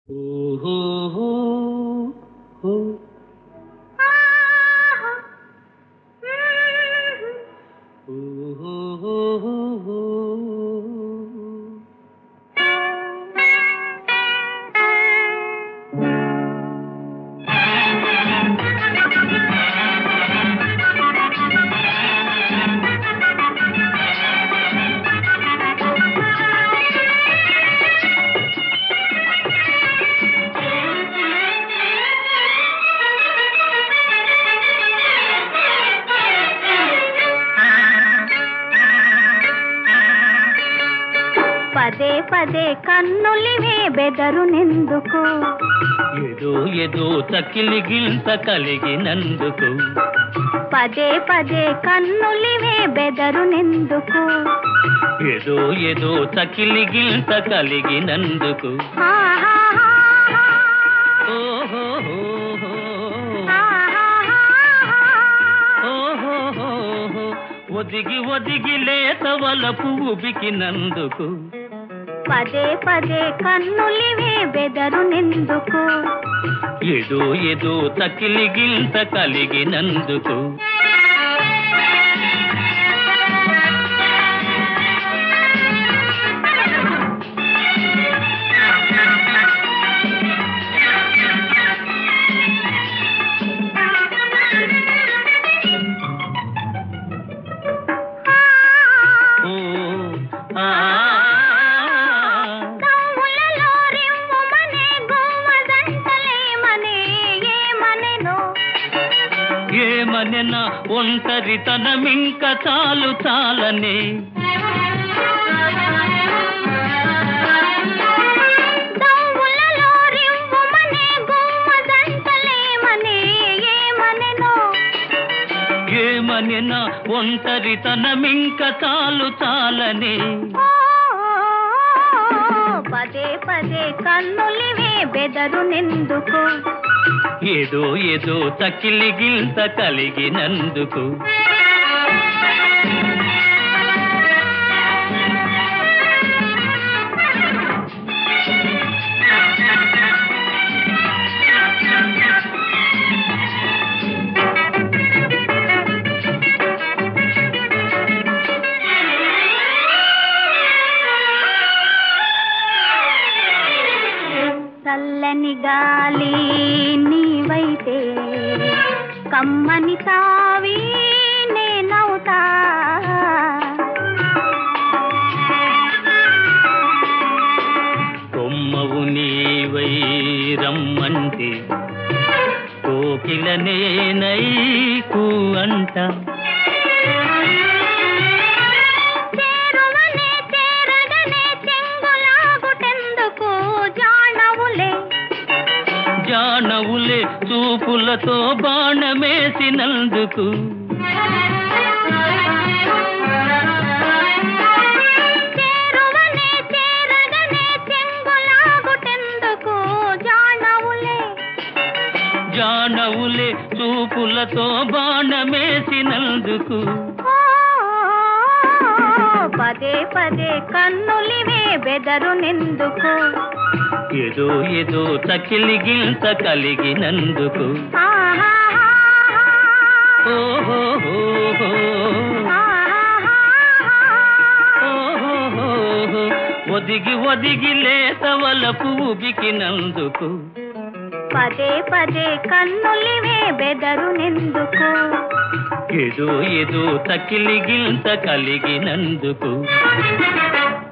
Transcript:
పదే పదే కన్నులివే బెదరునెందుకు ఏదో ఏదో చకిలి గింత కలిగినందుకు పదే పదే కన్నులివే బెదరునెందుకు ఏదో ఏదో చకిలి గింత కలిగినందుకు ఆహాహా, ఓహోహోహో, ఆహాహా. ఓహోహోహో, ఒదిగి ఒదిగి లేత వలపు ఉబికినందుకు పదే పదే కన్నులివే బెదరునెందుకు ఏదో ఏదో చకిలి గింత కలిగినందుకు ఓ ఆ దమ్ములలో రివ్వుమనే గువ్వదంటలేమనే ఏమనెనో ఏమనెన ఒంటరితనమింక చాలు చాలనే దమ్ములలో రివ్వుమనే గువ్వదంటలేమనే ఏమనెనో ఏమనెన ఒంటరితనమింక చాలు చాలనే ఓ, పదే పదే కన్నులివే బెదరునెందుకు ఏదో ఏదో చకిలి గింత కలిగినందుకు చల్లని గాలి నీవైతే కమ్మని తావి నేనవుతా కొమ్మవు నీవై రమ్మంటే కోకిల నేనై కూ అంట చేరువనే చేరగనే చెంగులాగుటెందుకు జానవులే జానవులే చూపులతో బాణమేసినందుకు చేరువనే చేరగనే చెంగులాగుటెందుకు జానవులే జానవులే చూపులతో బాణమేసినందుకు ఓ, పదే పదే కన్నులివే బెదరునెందుకు ఏదో ఏదో చకిలి గింత కలిగినందుకు ఆహాహా, ఓహోహోహో, ఆహాహా. ఓహోహోహో, ఒదిగి ఒదిగి లేత వలపు ఉబికినందుకు పదే పదే కన్నులివే బెదరునెందుకు ఏదో ఏదో చకిలి గింత కలిగినందుకు